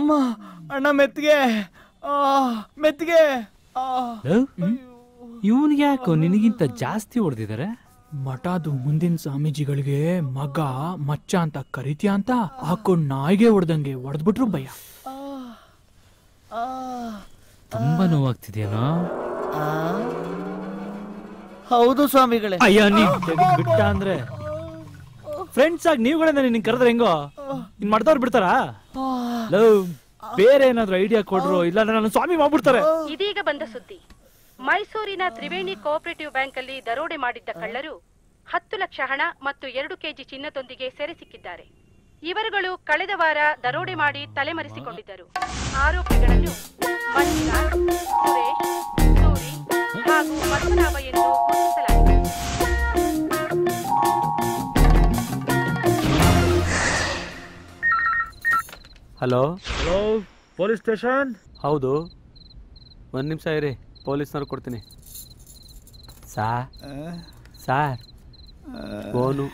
ಅಮ್ಮ ಅಣ್ಣ ಮೆತ್ತಿಗೆ ಆ, ಮೆತ್ತಿಗೆ ಇವನ್ಗೆ ಯಾಕೋ ನಿನಗಿಂತ ಜಾಸ್ತಿ ಹೊಡೆದಿದ್ದಾರೆ ಮಠದು ಮುಂದಿನ ಸ್ವಾಮೀಜಿಗಳಿಗೆ ಮಗ ಮಚ್ಚ ಅಂತ ಕರಿತೀಯ ಅಂತ ಹಾಕೊಂಡ್ ನಾಯಿಗೆ ಹೊಡೆದಂಗೆ ಹೊಡೆದ್ಬಿಟ್ರು ಭಯ ತುಂಬಾ ನೋವಾಗ್ತಿದ್ಯೇನೋ ಹೌದು ಸ್ವಾಮಿಗಳೇ ಅಯ್ಯ ನೀ ತೆಗ್ದ್ ಬಿಟ್ಟ ಅಂದ್ರೆ ಫ್ರೆಂಡ್ಸ್ ಆಗಿ ನೀವುಗಳನ್ನ ನಿನ್ ಕರೆದ್ರೆ ಹೆಂಗೋ ಇನ್ ಮಾಡ್ದವ್ರು ಬಿಡ್ತಾರಾ ಲವ್ ಬೇರೆ ಏನಾದ್ರು ಐಡಿಯಾ ಕೊಡ್ರು ಇಲ್ಲ ನನ್ನ ಸ್ವಾಮಿ ಮಾಡ್ಬಿಡ್ತಾರೆ ಇದೀಗ ಬಂದ ಸುದ್ದಿ ಮೈಸೂರಿನ ತ್ರಿವೇಣಿ ಕೋಆಪರೇಟಿವ್ ಬ್ಯಾಂಕ್ ಅಲ್ಲಿ ದರೋಡೆ ಮಾಡಿದ್ದ ಕಳ್ಳರು ಹತ್ತು ಲಕ್ಷ ಹಣ ಮತ್ತು ಎರಡು ಕೆಜಿ ಚಿನ್ನದೊಂದಿಗೆ ಸೆರೆ ಸಿಕ್ಕಿದ್ದಾರೆ ಇವರುಗಳು ಕಳೆದ ವಾರ ದರೋಡೆ ಮಾಡಿ ತಲೆಮರೆಸಿಕೊಂಡಿದ್ದರು ಆರೋಪಿಗಳನ್ನು ಮಂಜುನಾಥ್ ಸುರೇಶ್ ಸೂರಿ ಹಾಗೂ ಪದ್ಮನಾಭ ಎಂದು ಗುರುತಿಸಲಾಗಿದೆ ಹಲೋ ಹಲೋ ಪೊಲೀಸ್ ಸ್ಟೇಷನ್ ಹೌದು ಒಂದು ನಿಮಿಷ ಇರಿ ಪೊಲೀಸ್ನವ್ರು ಕೊಡ್ತೀನಿ sir sir phone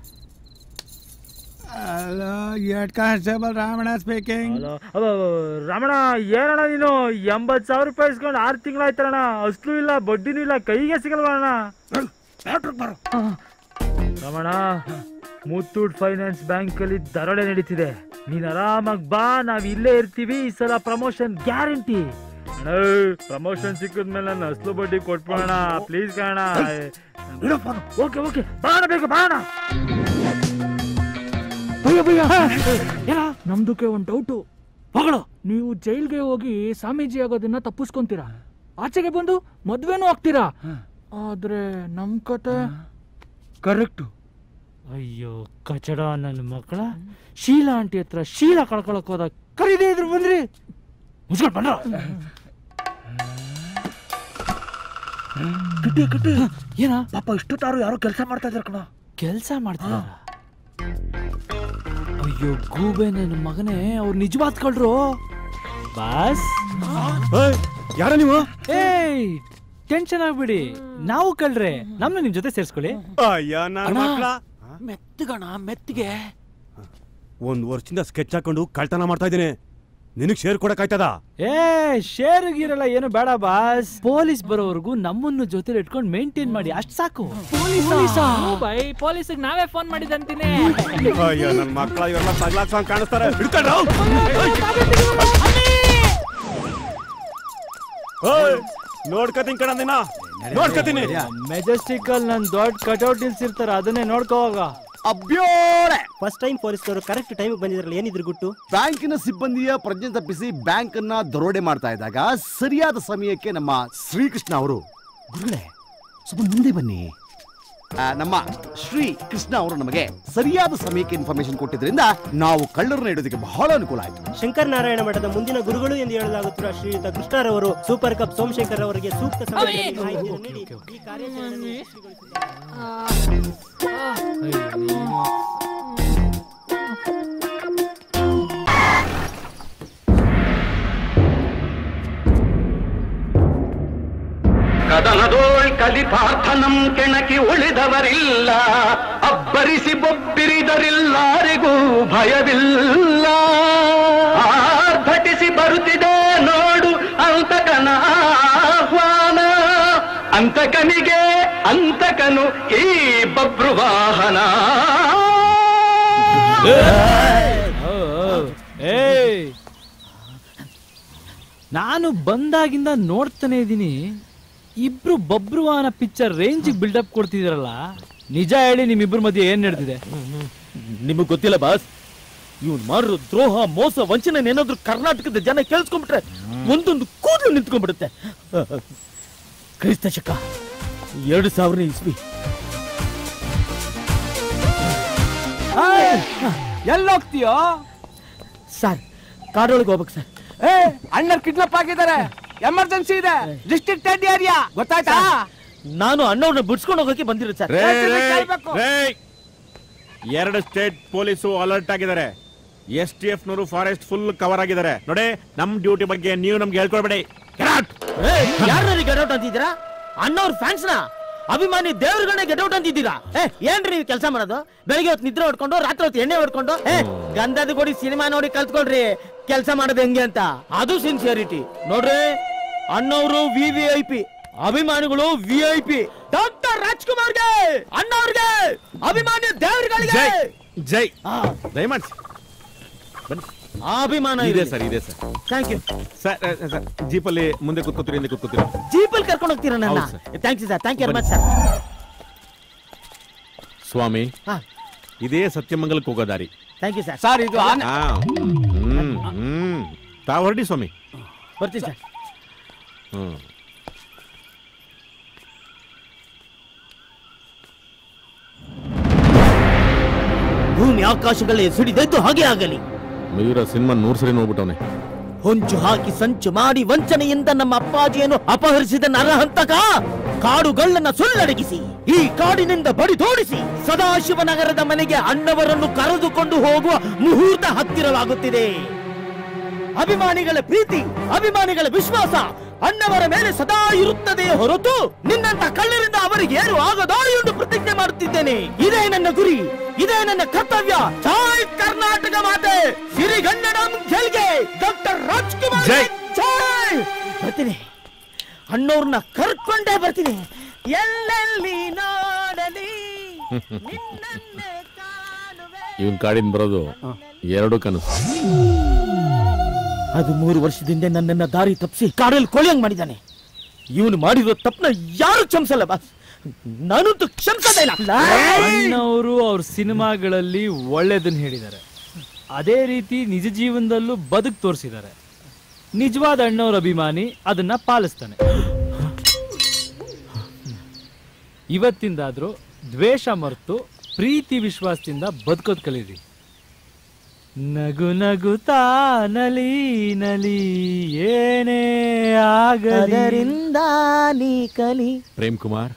hello head constable Ramanna speaking Ramana ಏನಣ್ಣ ನೀನು ಎಂಬತ್ ಸಾವಿರ ರೂಪಾಯಿ ಇಸ್ಕೊಂಡು ಆರು ತಿಂಗಳಾಯ್ತಣ್ಣ ಅಸ್ಲು ಇಲ್ಲ ಬಡ್ಡಿನೂ ಇಲ್ಲ ಕೈಗೆ ಸಿಗಲ್ವ ಅಣ್ಣ ರಮಣ ಮುತ್ತೂಟ್ ಫೈನಾನ್ಸ್ ಬ್ಯಾಂಕ್ ಅಲ್ಲಿ ದರೋಡೆ ನಡೀತಿದೆ ನೀನ್ ಆರಾಮಾಗಿ ಬಾ ನಾವ್ ಇಲ್ಲೇ ಇರ್ತೀವಿ ಈ ಸಲ ಪ್ರಮೋಷನ್ ಗ್ಯಾರಂಟಿ ಅಣ್ಣ ಪ್ರಮೋಷನ್ ಸಿಕ್ಕಿದ್ಮೇಲೆ ನನ್ನ ಅಸ್ಲು ಬಡ್ಡಿ ಕೊಟ್ಬಿಡೋಣ ಪ್ಲೀಸ್ ಕಾಣ ಓಕೆ ಓಕೆ ಬಾಣ ಬೇಕು ಬಾಣ ಭಯ ಭಯ ಏನ ನಮ್ದಕ್ಕೆ ಒಂದ್ ಡೌಟು ಮಗಳು ನೀವು ಜೈಲ್ಗೆ ಹೋಗಿ ಸ್ವಾಮೀಜಿ ಆಗೋದನ್ನ ತಪ್ಪಿಸ್ಕೊಂತೀರಾ ಆಚೆಗೆ ಬಂದು ಮದ್ವೆನೂ ಆಗ್ತೀರಾ ಆದ್ರೆ ನಮ್ ಕತೆ ಕರೆಕ್ಟ್ ಅಯ್ಯೋ ಕಚಡ ನನ್ನ ಮಕ್ಕಳ ಶೀಲಾ ಆಂಟಿ ಹತ್ರ ಶೀಲಾ ಕಳ್ಕೊಳಕ್ ಹೋದ ಕರೀದೇ ಇದ್ರು ಬಂದ್ರಿ ಮುಚ್ಕೊಂಡು ಬಂದ್ರ ಕಟ್ಟಿ ಕಟ್ಟಿ ಏನ ಪಾಪ ಇಷ್ಟೊತ್ತಾರು ಯಾರೋ ಕೆಲಸ ಮಾಡ್ತಾ ಇದಾರೆ ಕಣ ಕೆಲ್ಸ ಮಾಡ್ತಾರ ಅಯ್ಯೋ ಗೂಬೆ ನನ್ನ ಮಗನೇ ಅವ್ರು ನಿಜವಾದ ಕಳ್ರು ಬಾಸ್ ಯಾರ ನೀವು ಏಯ್ ಟೆನ್ಷನ್ ಆಗ್ಬಿಡಿ ನಾವು ಕಳ್ರೆ ನಮ್ನ ನಿಮ್ ಜೊತೆ ಸೇರ್ಸ್ಕೊಳ್ಳಿ ಅಯ್ಯ ನನ್ನ ಮಕ್ಳ ಮೆತ್ತಗಣ ಮೆತ್ತಿಗೆ ಒಂದ್ ವರ್ಷದಿಂದ ಸ್ಕೆಚ್ ಹಾಕೊಂಡು ಕಳ್ತನ ಮಾಡ್ತಾ ಇದ್ದೀನಿ ನಿನಗ್ ಶೇರ್ ಕೊಡಕ್ ಆಯ್ತದ ಏ ಶೇರ್ ಗೀರೆಲ್ಲ ಏನು ಬೇಡ ಬಾಸ್ ಪೊಲೀಸ್ ಬರೋವರೆಗೂ ನಮ್ಮನ್ನು ಜೊತೆ ಇಟ್ಕೊಂಡು ಮೇಂಟೈನ್ ಮಾಡಿ ಅಷ್ಟ್ ಸಾಕು ಬೈ ಪೊಲೀಸಿಗೆ ನಾವೇ ಫೋನ್ ಮಾಡಿದಂತೀನಿ ಅಯ್ಯ ನನ್ ಮಕ್ಳ ಇವೆಲ್ಲ ತಗ್ಲಾಕ್ ಸಾಂಗ್ ಕಾಣಿಸ್ತಾರೆ ಹಿಡ್ಕೊಂಡ್ರು. ಓಯ್, ನೋಡ್ಕತೀನಿ ಕಣ ದಿನ ನೋಡ್ಕತೀನಿ ಮೆಜೆಸ್ಟಿಕ್ ಅಲ್ಲಿ ನನ್ ದೊಡ್ಡ ಕಟೌಟ್ ನಿಲ್ಸಿರ್ತಾರ ಅದನ್ನೇ ನೋಡ್ಕೋವಾಗ ಅಬ್ಯೋಳೆ ಫಸ್ಟ್ ಟೈಮ್ ಪೊಲೀಸ್ನವರು ಕರೆಕ್ಟ್ ಟೈಮ್ ಬಂದಿದ್ರಲ್ಲ ಏನಿದ್ರು ಗುಟ್ಟು ಬ್ಯಾಂಕಿನ ಸಿಬ್ಬಂದಿಯ ಪ್ರಜ್ಞೆ ತಪ್ಪಿಸಿ ಬ್ಯಾಂಕ್ ಅನ್ನ ದರೋಡೆ ಮಾಡ್ತಾ ಇದ್ದಾಗ ಸರಿಯಾದ ಸಮಯಕ್ಕೆ ನಮ್ಮ ಶ್ರೀಕೃಷ್ಣ ಅವರು ಗುರುಗಳೇ ಸ್ವಲ್ಪ ಮುಂದೆ ಬನ್ನಿ ಆ, ನಮ್ಮ ಶ್ರೀ ಕೃಷ್ಣ ಅವರು ನಮಗೆ ಸರಿಯಾದ ಸಮಯಕ್ಕೆ ಇನ್ಫಾರ್ಮೇಶನ್ ಕೊಟ್ಟಿದ್ರಿಂದ ನಾವು ಕಳ್ಳರನ್ನ ಇಡೋದಕ್ಕೆ ಬಹಳ ಅನುಕೂಲ ಆಯ್ತು ಶಂಕರ್ ನಾರಾಯಣ ಮಠದ ಮುಂದಿನ ಗುರುಗಳು ಎಂದು ಹೇಳಲಾಗುತ್ತಿರುವ ಶ್ರೀಯುತ ಕೃಷ್ಣರವರು ಸೂಪರ್ ಕಪ್ ಸೋಮಶೇಖರ್ ಅವರಿಗೆ ಸೂಕ್ತ ಸಮಯದಲ್ಲಿ ಮಾಹಿತಿಯನ್ನು ನೀಡಿ ಈ ಕಾರ್ಯಾಚರಣೆಯನ್ನು ಯಶಸ್ವಿಗೊಳಿಸಿದ್ದಾರೆ. ಕದನದೋಳ್ ಕಲಿತಾರ್ಥನಂ ಕೆಣಕಿ ಉಳಿದವರಿಲ್ಲ ಅಬ್ಬರಿಸಿ ಬೊಬ್ಬಿರಿದರಿಲ್ಲಾರಿಗೂ ಭಯವಿಲ್ಲ ಆರ್ಭಟಿಸಿ ಬರುತ್ತಿದೆ ನೋಡು ಅಂತಕನ ಆಹ್ವಾನ ಅಂತಕನಿಗೆ ಅಂತಕನು ಈ ಬಬ್ರು ವಾಹನ ಏಯ್ ನಾನು ಬಂದಾಗಿಂದ ನೋಡ್ತಾನೆ ಇದ್ದೀನಿ ಇಬ್ರು ಬಬ್ರುವಾನ ಪಿಕ್ಚರ್ ರೇಂಜ್ ಬಿಲ್ಡಪ್ ಕೊಡ್ತಿದ್ದೀರಲ್ಲ ನಿಜ ಹೇಳಿ ನಿಮ್ಮಿಬ್ರ ಮಧ್ಯೆ ಏನ್ ನಡೆದಿದೆ ನಿಮಗ್ ಗೊತ್ತಿಲ್ಲ ಬಾಸ್ ಇವ್ನು ಮಾಡಿರೋ ದ್ರೋಹ ಮೋಸ ವಂಚನೆ ಏನಾದ್ರು ಕರ್ನಾಟಕದ ಜನ ಕೇಳಿಸ್ಕೊಂಡ್ಬಿಟ್ರೆ ಒಂದೊಂದು ಕೂದಲು ನಿಂತ್ಕೊಂಡ್ಬಿಡುತ್ತೆ ಕ್ರೈಸ್ತ ಶಕ ಎರಡು ಸಾವಿರ ಇಸ್ವಿ ಎಲ್ಲೋಗ್ತೀಯೋ ಸರ್ ಕಾಡೊಳಗೆ ಹೋಗ್ಬೇಕು ಸರ್ ಏ ಅಣ್ಣರ್ ಕಿಡ್ನಾಪ್ ಆಗಿದ್ದಾರೆ ಎಮರ್ಜೆನ್ಸಿ ಇದೆ ಡಿಸ್ಟ್ರಿಕ್ಟ್ ಹೆಡ್ ಏರಿಯಾ ಗೊತ್ತಾಯ್ತಾ ನಾನು ಅಣ್ಣವ್ರನ್ನ ಬಿಡ್ಸ್ಕೊಂಡು ಹೋಗಕ್ಕೆ ಬಂದಿರೋ ಸರ್ ರೇ, ರೇ, ಕೇಳ್ಬೇಕು. ರೇ. ಎರಡು ಸ್ಟೇಟ್ ಪೊಲೀಸು ಅಲರ್ಟ್ ಆಗಿದ್ದಾರೆ ಎಸ್ ಟಿ ಎಫ್ ನವರು ಫಾರೆಸ್ಟ್ ಫುಲ್ ಕವರ್ ಆಗಿದ್ದಾರೆ ನೋಡಿ ನಮ್ ಡ್ಯೂಟಿ ಬಗ್ಗೆ ನೀವು ನಮ್ಗೆ ಹೇಳ್ಕೊಳ್ಬೇಡಿ ಯಾರು ಗೆಟ್ ಔಟ್ ಅಂತಿದ್ದೀರಾ ಅಣ್ಣವ್ರ ಫ್ಯಾನ್ಸ್ನ ಅಭಿಮಾನಿ ದೇವ್ರಗಳನ್ನ ಗೆಟೌಟ್ ಅಂತಿದ್ದೀರಾ ಏ ಏನ್ರಿ ನೀವು ಕೆಲಸ ಮಾಡೋದು ಬೆಳಿಗ್ಗೆ ಹೊತ್ತು ನಿದ್ರೆ ಹೊಡ್ಕೊಂಡು ರಾತ್ರಿ ಹೊತ್ತು ಎಣ್ಣೆ ಹೊಡ್ಕೊಂಡು ಏ ಗಂಧದ ಕೊಡಿ ಸಿನಿಮಾ ನೋಡಿ ಕಲ್ತ್ಕೊಳ್ರಿ ಕೆಲಸ ಮಾಡೋದು ಹೆಂಗೆ ಅಂತ ಅದು ಸಿನ್ಸಿಯರಿಟಿ ನೋಡ್ರಿ ಅಣ್ಣವರು ವಿ ವಿ ಐ ಪಿ ಅಭಿಮಾನಿಗಳು ವಿ ಐ ಪಿ ಡಾಕ್ಟರ್ ರಾಜ್ಕುಮಾರ್ಗೆ ಅಣ್ಣವ್ರಿಗೆ ಅಭಿಮಾನಿ ದೇವ್ರಗಳಿಗೆ ಜೈ ಜೈ ಆ, ದಯಮಾಡ್ಸಿ ಬನ್ನಿ ಆ ಅಭಿಮಾನ ಇದೆ ಸರ್ ಇದೆ ಸರ್ ಥ್ಯಾಂಕ್ ಯು ಸರ್ ಅ, ಅ, ಸರ್ ಜೀಪಲ್ಲಿ ಮುಂದೆ ಕೂತ್ಕೋತೀರಿ ಹಿಂದೆ ಕೂತ್ಕೋತೀರಿ ಜೀಪಲ್ಲಿ ಕರ್ಕೊಂಡು ಹೋಗ್ತೀರಾ ನನ್ನ ಹೌದು, sir. Thank you sir thank you very much ಬನ್ನಿ. ಸರ್ ಸ್ವಾಮಿ ಹಾ ಇದೇ ಸತ್ಯಮಂಗಲಕ್ಕೆ ಹೋಗೋ ದಾರಿ ಥ್ಯಾಂಕ್ ಯು ಸರ್ ಸರ್ ಇದು ಆನೆ ಹಾ ಹ್ಮ್ ಹ್ಮ್ ತಾವ್ ಹೊರಡಿ ಸ್ವಾಮಿ ಬರ್ತೀನಿ ಸರ್ ಹ್ಮ್ ಭೂಮಿ ಆಕಾಶಗಳೇ ಸಿಡಿದೆದ್ದು ಹಾಗೆ ಆಗಲಿ ಮಯೂರ ಸಿನಿಮಾ ನೂರ್ ಸರಿ ನೋಡ್ಬಿಟ್ಟವನೆ ಹೊಂಚು ಹಾಕಿ ಸಂಚು ಮಾಡಿ ವಂಚನೆಯಿಂದ ನಮ್ಮ ಅಪ್ಪಾಜಿಯನ್ನು ಅಪಹರಿಸಿದ ನರಹಂತಕ ಕಾಡುಗಳನ್ನ ಸುಳ್ಳಡಗಿಸಿ ಈ ಕಾಡಿನಿಂದ ಬಡಿದೋಡಿಸಿ ಸದಾಶಿವನಗರದ ಮನೆಗೆ ಅಣ್ಣವರನ್ನು ಕರೆದುಕೊಂಡು ಹೋಗುವ ಮುಹೂರ್ತ ಹತ್ತಿರವಾಗುತ್ತಿದೆ ಅಭಿಮಾನಿಗಳ ಪ್ರೀತಿ ಅಭಿಮಾನಿಗಳ ವಿಶ್ವಾಸ ಅಣ್ಣವರ ಮೇಲೆ ಸದಾ ಇರುತ್ತದೆ ಹೊರತು ನಿನ್ನಂತ ಕಳ್ಳರಿಂದ ಅವರಿಗೆ ಏನು ಆಗದೋ ಎಂದು ಪ್ರತಿಜ್ಞೆ ಮಾಡುತ್ತಿದ್ದೇನೆ ಇದೇ ನನ್ನ ಗುರಿ ಇದೇ ನನ್ನ ಕರ್ತವ್ಯ ಜೈ ಕರ್ನಾಟಕ ಮಾತೆ ಸಿರಿಗನ್ನಡಂ ಗೆಲ್ಗೆ ಡಾಕ್ಟರ್ ರಾಜ್ಕುಮಾರ್ ಜೈ. ಜೈ ಬರ್ತೀನಿ ಅಣ್ಣವ್ರನ್ನ ಕರ್ಕೊಂಡೇ ಬರ್ತೀನಿ ಎಲ್ಲೆಲ್ಲಿ ನೋಡಲಿ ನಿನ್ನನ್ನೇ ಕಾಣುವೆ. ಇವನ್ ಕಾಡಿನ ಬರೋದು ಎರಡು ಕನಸು ಅದು ಮೂರು ವರ್ಷದಿಂದ ನನ್ನನ್ನ ದಾರಿ ತಪ್ಪಿಸಿ ಕಾಡಲ್ಲಿ ಕೊಳೆಯಂಗ್ ಮಾಡಿದ್ದಾನೆ ಇವನು ಮಾಡಿರೋ ತಪ್ಪನ ಯಾರು ಕ್ಷಮಿಸಲ್ಲ ಬಾಸ್ ನಾನಂತೂ ಕ್ಷಮಿಸೋದೇ ಇಲ್ಲ ಅಣ್ಣವರು ಅವ್ರ ಸಿನಿಮಾಗಳಲ್ಲಿ ಒಳ್ಳೇದನ್ನ ಹೇಳಿದ್ದಾರೆ ಅದೇ ರೀತಿ ನಿಜ ಜೀವನದಲ್ಲೂ ಬದುಕು ತೋರಿಸಿದ್ದಾರೆ ನಿಜವಾದ ಅಣ್ಣವ್ರ ಅಭಿಮಾನಿ ಅದನ್ನ ಪಾಲಿಸ್ತಾನೆ ಇವತ್ತಿಂದಾದ್ರೂ ದ್ವೇಷ ಮರೆತು ಪ್ರೀತಿ ವಿಶ್ವಾಸದಿಂದ ಬದುಕೋದ್ ಕಲೀರಿ ನಗು ನಗುತ್ತಾ ನಲಿ ನಲಿ ಏನೇ ಆಗಲಿ ಅದರಿಂದ ನೀ ಕಲಿ ಪ್ರೇಮ್ ಕುಮಾರ್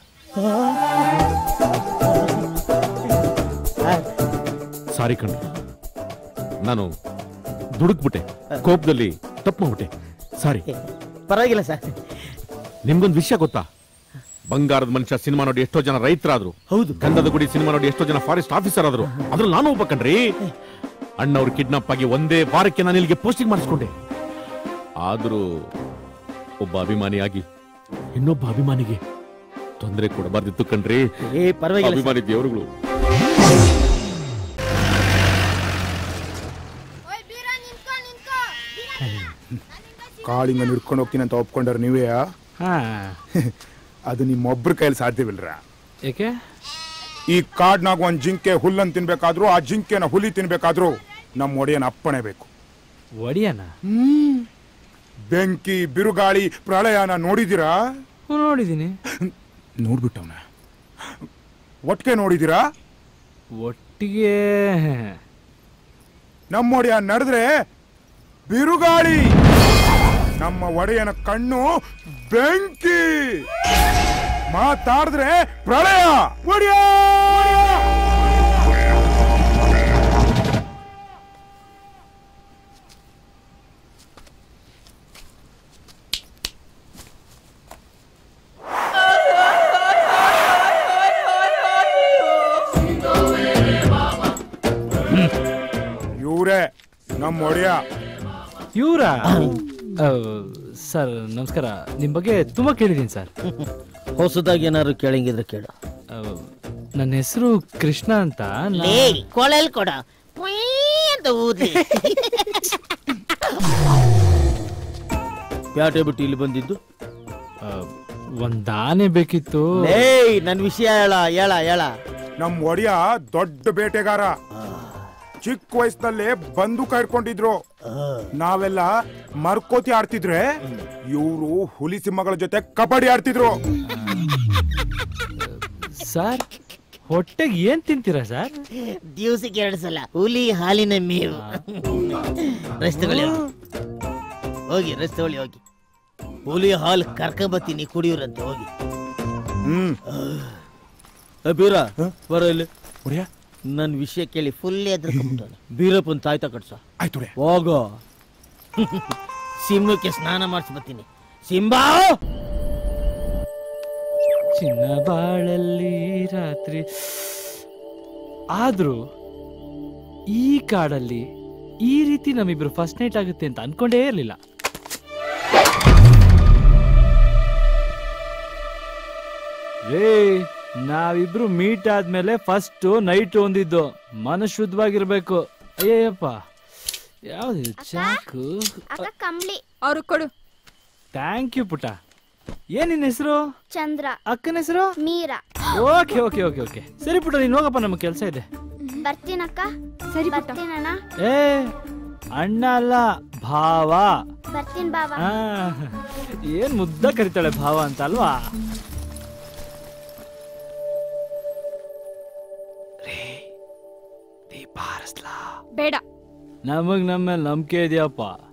ಸಾರಿ ಕಣ್ ನಾನು ದುಡುಕ್ಬಿಟ್ಟೆ ಕೋಪದಲ್ಲಿ ತಪ್ಪು ಮಾಡ್ಬಿಟ್ಟೆ ಸಾರಿ ಪರವಾಗಿಲ್ಲ ಸರ್ ನಿಮ್ಗೊಂದು ವಿಷಯ ಗೊತ್ತಾ ಬಂಗಾರದ ಮನುಷ್ಯ ಸಿನಿಮಾ ನೋಡಿ ಎಷ್ಟೋ ಜನ ರೈತರಾದ್ರು ಹೌದು ಗಂಧದ ಗುಡಿ ಸಿನಿಮಾ ನೋಡಿ ಎಷ್ಟೋ ಜನ ಫಾರೆಸ್ಟ್ ಆಫೀಸರ್ ಆದ್ರು ಅದ್ರಲ್ಲಿ ನಾನು ಒಬ್ಬ ಕಣ್ರಿ ಅಣ್ಣವ್ರು ಕಿಡ್ನಾಪ್ ಆಗಿ ಒಂದೇ ವಾರಕ್ಕೆ ನಾನು ಇಲ್ಲಿಗೆ ಪೋಸ್ಟಿಂಗ್ ಮಾಡಿಸ್ಕೊಂಡೆ ಆದ್ರೂ ಒಬ್ಬ ಅಭಿಮಾನಿಯಾಗಿ ಇನ್ನೊಬ್ಬ ಅಭಿಮಾನಿಗೆ ತೊಂದರೆ ಕೊಡಬಾರ್ದಿತ್ತು ಕಣ್ರಿ ಏ ಪರವಾಗಿಲ್ಲ ಸರ್. ಅಭಿಮಾನಿ ದೇವರುಗಳು ಕಾಳಿಂಗ ಹಿಡ್ಕೊಂಡು ಹೋಗ್ತೀನಿ ಅಂತ ಒಪ್ಕೊಂಡ್ರೆ ನೀವೇ ಹಾ ಅದು ನಿಮ್ಮೊಬ್ರ ಕೈಯಲ್ಲಿ ಸಾಧ್ಯವಿಲ್ರ ಏಕೆ ಈ ಕಾಡ್ನಾಗ ಒಂದ್ ಜಿಂಕೆ ಹುಲ್ಲನ್ ತಿನ್ಬೇಕಾದ್ರೂ ಆ ಜಿಂಕೆನ ಹುಲಿ ತಿನ್ಬೇಕಾದ್ರೂ ನಮ್ಮ ಒಡೆಯನ ಅಪ್ಪಣೆ ಬೇಕು ಒಡಿಯನ ಬೆಂಕಿ ಬಿರುಗಾಳಿ ಪ್ರಳಯನ ನೋಡಿದಿರಾ ನೋಡಿದೀನಿ ನೋಡ್ಬಿಟ್ಟವನ ಒಟ್ಟಿಗೆ ನೋಡಿದಿರಾ ಒಟ್ಟಿಗೆ ನಮ್ಮ ಒಡೆಯ ನಡೆದ್ರೆ ಬಿರುಗಾಳಿ ನಮ್ಮ ಒಡೆಯನ ಕಣ್ಣು ಬೆಂಕಿ ಮಾತಾಡಿದ್ರೆ ಪ್ರಳಯ ಒಡೆಯ ಇವ್ರೇ ನಮ್ಮ ಒಡೆಯ ಇವರ ಸರ್ ನಮಸ್ಕಾರ ನಿಮ್ಮ ಬಗ್ಗೆ ತುಂಬಾ ಕೇಳಿದ್ದೀನಿ ಸರ್ ಹೊಸದಾಗಿ ಏನಾದ್ರು ಕೇಳಂಗಿದ್ರೆ ಕೇಳು ನನ್ನ ಹೆಸರು ಕೃಷ್ಣ ಅಂತ ನಾ- ಕೊಳಲ್ ಕೊಡ ಅಂತ ಊದಿ ಪ್ಯಾಟೆ ಬಿಟ್ಟು ಇಲ್ಲಿ ಬಂದಿದ್ದು ಆ, ಒಂದ್ ಆನೆ ಬೇಕಿತ್ತು ಏಯ್ ನನ್ ವಿಷಯ ಹೇಳ ಹೇಳ ಹೇಳ ನಮ್ ಒಡೆಯ ದೊಡ್ಡ ಬೇಟೆಗಾರ ಚಿಕ್ಕ ವಯಸ್ಸಿನಲ್ಲೇ ಬಂದೂಕ ಇಟ್ಕೊಂಡಿದ್ರು ನಾವೆಲ್ಲ ಮರ್ಕೋತಿ ಆಡ್ತಿದ್ರೆ ಇವರು ಹುಲಿ ಸಿಂಹಗಳ ಜೊತೆ ಕಬಡ್ಡಿ ಆಡ್ತಿದ್ರು ಸರ್ ಹೊಟ್ಟೆಗೆ ಏನ್ ತಿಂತೀರಾ ಸರ್ ದಿವಸಕ್ಕೆ ಎರಡು ಸಲ ಹುಲಿ ಹಾಲಿನ ಮೇವು ರಸ್ತೆಗಳು ಹೋಗಿ ರಸ್ತೆಗಳು ಹೋಗಿ ಹುಲಿ ಹಾಲು ಕರ್ಕೊಂಬತ್ತೀನಿ ಕುಡಿಯೋರಂತೆ ಹೋಗಿ ಹ್ಮ್ ಏ, ಬೀರ ಬರ ಇಲ್ಲಿ ಒಡೆಯ ನನ್ ವಿಷಯ ಕೇಳಿ ಫುಲ್ ಎದ್ರಕೊಂಡ್ಬಿಟ್ಟಾನೆ ಬೀರಪ್ಪನ್ ತಾಯ್ತ ಕಟ್ಸ ಆಯ್ತು ಒಡೆಯ ಹೋಗೋ ಸಿಂಹಕ್ಕೆ ಸ್ನಾನ ಮಾಡಿಸಿ ಬರ್ತೀನಿ ಸಿಂಬಾ ಚಿನ್ನ ಬಾಳಲ್ಲಿ ರಾತ್ರಿ ಆದ್ರೂ ಈ ಕಾಡಲ್ಲಿ ಈ ರೀತಿ ನಮ್ಮಿಬ್ರು ಫಸ್ಟ್ ನೈಟ್ ಆಗುತ್ತೆ ಅಂತ ಅನ್ಕೊಂಡೇ ಇರಲಿಲ್ಲ ರೇ ನಾವಿಬ್ರು ಮೀಟ್ ಆದ್ಮೇಲೆ ಫಸ್ಟ್ ನೈಟ್ ಒಂದಿದ್ದು ಮನಸ್ಸು ಶುದ್ಧವಾಗಿರ್ಬೇಕು ಅಯ್ಯಪ್ಪ ಯಾವ್ದು ಚಾಕು ಅಕ್ಕ ಕಂಬ್ಳಿ ಅವ್ರು ಕೊಡು ಥ್ಯಾಂಕ್ ಯು ಪುಟ ಏನ್ ನಿನ್ನ ಹೆಸರು ಚಂದ್ರ ಅಕ್ಕನ ಹೆಸರು Meera okay okay okay okay ಸರಿ ಪುಟ ನೀನು ಹೋಗಪ್ಪ ನಮಗೆ ಕೆಲಸ ಇದೆ ಬರ್ತೀನಕ್ಕ ಸರಿ ಬರ್ತೀನಣ್ಣ ಏ ಅಣ್ಣ ಅಲ್ಲ ಭಾವ ಬರ್ತೀನಿ ಬಾವ ಆ, ಏನ್ ಮುದ್ದ ಕರಿತಾಳೆ ಭಾವ ಅಂತ ಅಲ್ವಾ ಬೇಡ ನಮಗ್ ನಮ್ಮ ಮೇಲೆ ನಂಬಿಕೆ ಇದೆಯಪ್ಪ